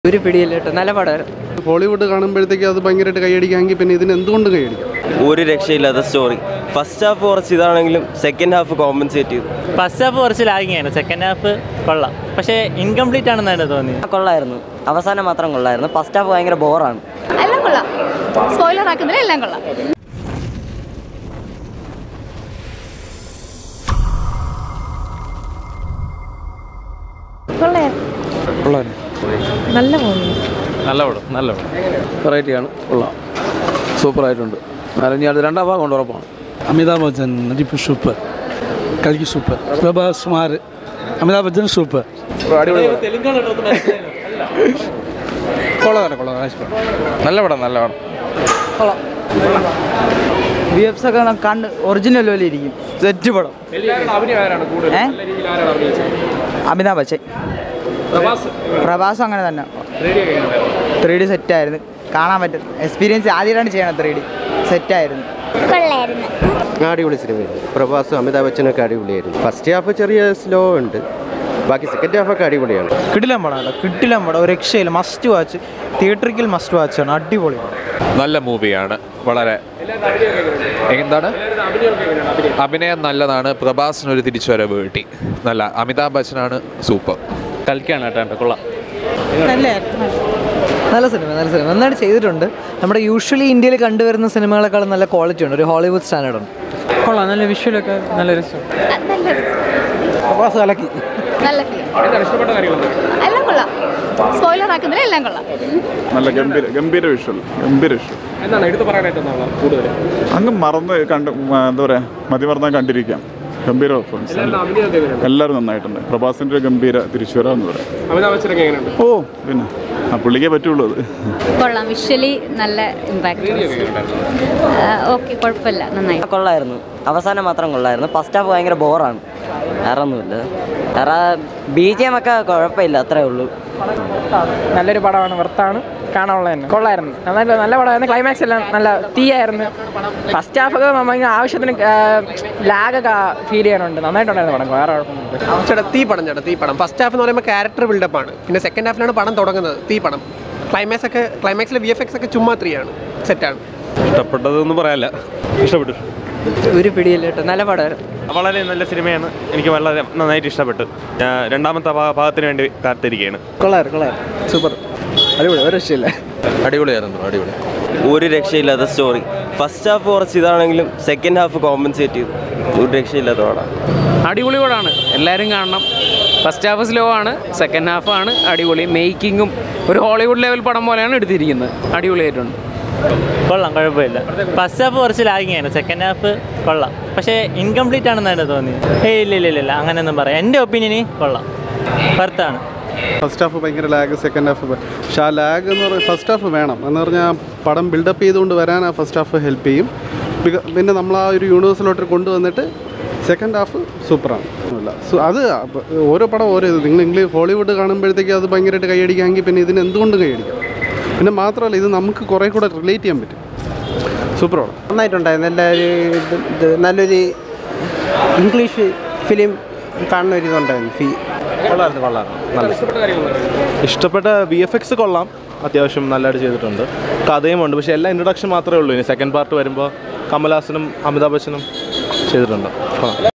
ഒരു പിടിയില്ല കേട്ടോ നല്ല പടമായിരുന്നു ഹോളിവുഡ് കാണുമ്പോഴത്തേക്ക് അത് ഭയങ്കരമായിട്ട് കൈയടിക്കാമെങ്കിൽ പിന്നെ ഇതിന് എന്തുകൊണ്ടും കൈയടിക്കാം ഒരു രക്ഷയില്ലാത്ത സ്റ്റോറി ഫസ്റ്റ് ഹാഫ് കുറച്ച് ഇതാണെങ്കിലും സെക്കൻഡ് ഹാഫ് കോമ്പൻസേറ്റ് ചെയ്തു ഫസ്റ്റ് ഹാഫ് കുറച്ച് ലാഗിങ് ആണ് സെക്കൻഡ് ഹാഫ് കൊള്ളാം പക്ഷേ ഇൻകംപ്ലീറ്റ് ആണെന്നാണ് തോന്നിയത് കൊള്ളായിരുന്നു അവസാനം മാത്രം കൊള്ളായിരുന്നു ഫസ്റ്റ് ഹാഫ് ഭയങ്കര ബോറാണ് എല്ലാം കൊള്ളാം സ്പോയിലർ ആക്കുന്നില്ല എല്ലാം കൊള്ളാം നല്ല മൂവി നല്ല പടം നല്ല പടം വെറൈറ്റിയാണ് കൊള്ളാം സൂപ്പറായിട്ടുണ്ട് അല്ലെങ്കിൽ അത് രണ്ടാം ഭാഗം കൊണ്ട് ഉറപ്പാണ് അമിതാഭ് ബച്ചൻ നടിപ്പ് സൂപ്പർ കൽക്കി സൂപ്പർ പ്രഭാസ് കുമാർ അമിതാഭ് ബച്ചൻ സൂപ്പർ നല്ല പടം നല്ല പടം വി എഫ്സ് ഒക്കെ കണ്ട് ഒറിജിനൽ പോലെ ഇരിക്കും സെറ്റ് പടം ഏ? അമിതാഭ് ബച്ചൻ പ്രഭാസ് അങ്ങനെ തന്നെ ത്രീ ഡി സെറ്റായിരുന്നു കാണാൻ പറ്റും എക്സ്പീരിയൻസ് ആദ്യമായിട്ടാണ് ചെയ്യണം ത്രീ ഡി സെറ്റായിരുന്നു കൊള്ളായിരുന്നു അടിപൊളി സിനിമയായിരുന്നു പ്രഭാസും അമിതാഭ് ബച്ചനൊക്കെ അടിപൊളിയായിരുന്നു ഫസ്റ്റ് ഹാഫ് ചെറിയ സ്ലോ ഉണ്ട് ബാക്കി സെക്കൻഡ് ഹാഫൊക്കെ അടിപൊളിയാണ് കിടിലം പടം കേട്ടോ കിടിലം പടം ഒരു രക്ഷയില്ല must watch theatrical must watch ആണ് അടിപൊളി നല്ല മൂവിയാണ് വളരെ എന്താണ് അഭിനയം നല്ലതാണ് പ്രഭാസിന് ഒരു തിരിച്ചുവരവ് കിട്ടി നല്ല അമിതാഭ് ബച്ചനാണ് സൂപ്പർ കളിക്കാണ് കേട്ടോ കൊള്ളാം നല്ല സിനിമ നല്ല സിനിമ നന്നായിട്ട് ചെയ്തിട്ടുണ്ട് നമ്മുടെ യൂഷ്വലി ഇന്ത്യയിൽ കണ്ടുവരുന്ന സിനിമകളെക്കാളും നല്ല ക്വാളിറ്റി ഉണ്ട് ഒരു ഹോളിവുഡ് സ്റ്റാൻഡേർഡ് ഉണ്ട് കൊള്ളാം നല്ല വിഷ്വലൊക്കെ നല്ല രസം നല്ല പ്രഭാസ് കലക്കി നല്ല ഫിലിം എല്ലാം കൊള്ളാം സ്പോയിലർ ആക്കുന്നില്ല എല്ലാം കൊള്ളാം നല്ല ഗംഭീര ഗംഭീര വിഷ്വൽ ഗംഭീര വിഷ്വൽ അങ്ങ് മറന്ന് കണ്ട് മ- എന്താ പറയാ മതിമറന്നാൽ കണ്ടിരിക്കാം ഗംഭീര പെർഫോമൻസ് എല്ലാവരും നന്നായിട്ടുണ്ട് പ്രഭാസിന്റെ ഒരു ഗംഭീര തിരിച്ചുവരാന്ന് പറയാം ഓ പിന്നെ ആ പുള്ളിക്കേ പറ്റുള്ളൂ അത് കൊള്ളാം വിഷ്വലി നല്ല ഇമ്പാക്റ്റ് ഓക്കെ കുഴപ്പമില്ല നന്നായി കൊള്ളായിരുന്നു അവസാനം മാത്രം കൊള്ളായിരുന്നു ഫസ്റ്റ് ഹാഫ് ഭയങ്കര ബോറാണ് വേറെ ഒന്നുമില്ല വേറെ ബി ജി എം ഒക്കെ കുഴപ്പമില്ല അത്രേ ഉള്ളൂ നല്ലൊരു പടമാണ് വർത്താണ് കാണാനുള്ള തന്നെ കൊള്ളായിരുന്നു നല്ല നല്ല പടമായിരുന്നു ക്ലൈമാക്സ് എല്ലാം നല്ല തീയായിരുന്നു ഫസ്റ്റ് ഹാഫ് ഒക്കെ നമുക്ക് ആവശ്യത്തിന് ലാഗൊക്കെ ഫീൽ ചെയ്യാനുണ്ട് നന്നായിട്ടുണ്ടായിരുന്നു പടം വേറെ കുഴപ്പമൊന്നുമില്ല ചേട്ടാ തീ പടം ചേട്ടാ തീ പടം ഫസ്റ്റ് ഹാഫ് എന്ന് പറയുമ്പോൾ ക്യാരക്ടർ ബിൽഡപ്പ് ആണ് പിന്നെ സെക്കൻഡ് ഹാഫിലാണ് പടം തുടങ്ങുന്നത് തീ പടം ക്ലൈമാക്സ് ഒക്കെ ക്ലൈമാക്സിലെ വി എഫ് എക്സ് ഒക്കെ ചുമ്മാ ത്രീ ആണ് സെറ്റാണ് ഇഷ്ടപ്പെട്ടതൊന്നും പറയാല്ല ഇഷ്ടപ്പെട്ടു ഒരു പിടിയില്ല കേട്ടോ നല്ല പടമായിരുന്നു വളരെ നല്ല സിനിമയാണ് എനിക്ക് വളരെ നന്നായിട്ട് ഇഷ്ടപ്പെട്ടു ഞാൻ രണ്ടാമത്തെ ഭാ- ഭാഗത്തിന് വേണ്ടി കാത്തിരിക്കുകയാണ് കൊള്ളായിരുന്നു കൊള്ളായിരുന്നു സൂപ്പർ അടിപൊളി ഒരു രക്ഷയില്ല അടിപൊളിയായിരുന്നു അടിപൊളി ഒരു രക്ഷയില്ലാത്ത സ്റ്റോറി ഫസ്റ്റ് ഹാഫ് കുറച്ച് ഇതാണെങ്കിലും സെക്കൻഡ് ഹാഫ് കോമ്പൻസേറ്റ് ചെയ്തു ഒരു രക്ഷയില്ലാത്ത പടം അടിപൊളി പടമാണ് എല്ലാവരും കാണണം ഫസ്റ്റ് ഹാഫ് സ്ലോ ആണ് സെക്കൻഡ് ഹാഫ് ആണ് അടിപൊളി മേക്കിങ്ങും ഒരു ഹോളിവുഡ് ലെവൽ പടം പോലെയാണ് എടുത്തിരിക്കുന്നത് അടിപൊളിയായിട്ടുണ്ട് കൊള്ളാം കുഴപ്പമില്ല ഫസ്റ്റ് ഹാഫ് കുറച്ച് ലാഗിങ് ആണ് സെക്കൻഡ് ഹാഫ് കൊള്ളാം പക്ഷേ ഇൻകംപ്ലീറ്റ് ആണെന്നാണ് തോന്നിയത് ഏയ് ഇല്ല ഇല്ല ഇല്ല ഇല്ല അങ്ങനെയൊന്നും പറയാം എൻ്റെ ഒപ്പീനിയന് കൊള്ളാം വർത്താണ് ഫസ്റ്റ് ഹാഫ് ഭയങ്കര ലാഗ് സെക്കൻഡ് ഹാഫ് പക്ഷേ ആ ലാഗ് എന്ന് പറയുന്നത് ഫസ്റ്റ് ഹാഫ് വേണം എന്ന് പറഞ്ഞാൽ പടം ബിൽഡപ്പ് ചെയ്തുകൊണ്ട് വരാൻ ആ ഫസ്റ്റ് ഹാഫ് ഹെൽപ്പ് ചെയ്യും ബിക- പിന്നെ നമ്മൾ ആ ഒരു യൂണിവേഴ്സിലോട്ട് കൊണ്ടുവന്നിട്ട് സെക്കൻഡ് ഹാഫ് സൂപ്പറാണ് അല്ല സോ അത് അപ്പ- ഓരോ പടം ഓരോ ഇത് നിങ്ങൾ ഇംഗ്ലീഷ് ഹോളിവുഡ് കാണുമ്പോഴത്തേക്ക് അത് ഭയങ്കരമായിട്ട് കൈയടിക്കാമെങ്കിൽ പിന്നെ ഇതിന് എന്തുകൊണ്ടും കൈയടിക്കാം പിന്നെ മാത്രമല്ല ഇത് നമുക്ക് കുറേ കൂടെ റിലേറ്റ് ചെയ്യാൻ പറ്റും സൂപ്പർ പടം നന്നായിട്ടുണ്ടായിരുന്നു നല്ലൊരു ഇത് ഇത് നല്ലൊരു ഇംഗ്ലീഷ് ഫിലിം കാണുന്ന ഒരു ഇതുണ്ടായിരുന്നു ഫീ കൊള്ളായിരുന്നു കൊള്ളായിരുന്നു നല്ല ഇഷ്ടപ്പെട്ട വി എഫ് എക്സ് കൊള്ളാം അത്യാവശ്യം നല്ലതായിട്ട് ചെയ്തിട്ടുണ്ട് കഥയും ഉണ്ട് പക്ഷേ എല്ലാം ഇൻട്രൊഡക്ഷൻ മാത്രമേ ഉള്ളൂ ഇനി സെക്കൻഡ് പാർട്ട് വരുമ്പോൾ കമൽഹാസനും അമിതാഭ് ബച്ചനും ചെയ്തിട്ടുണ്ട് കൊള്ളാം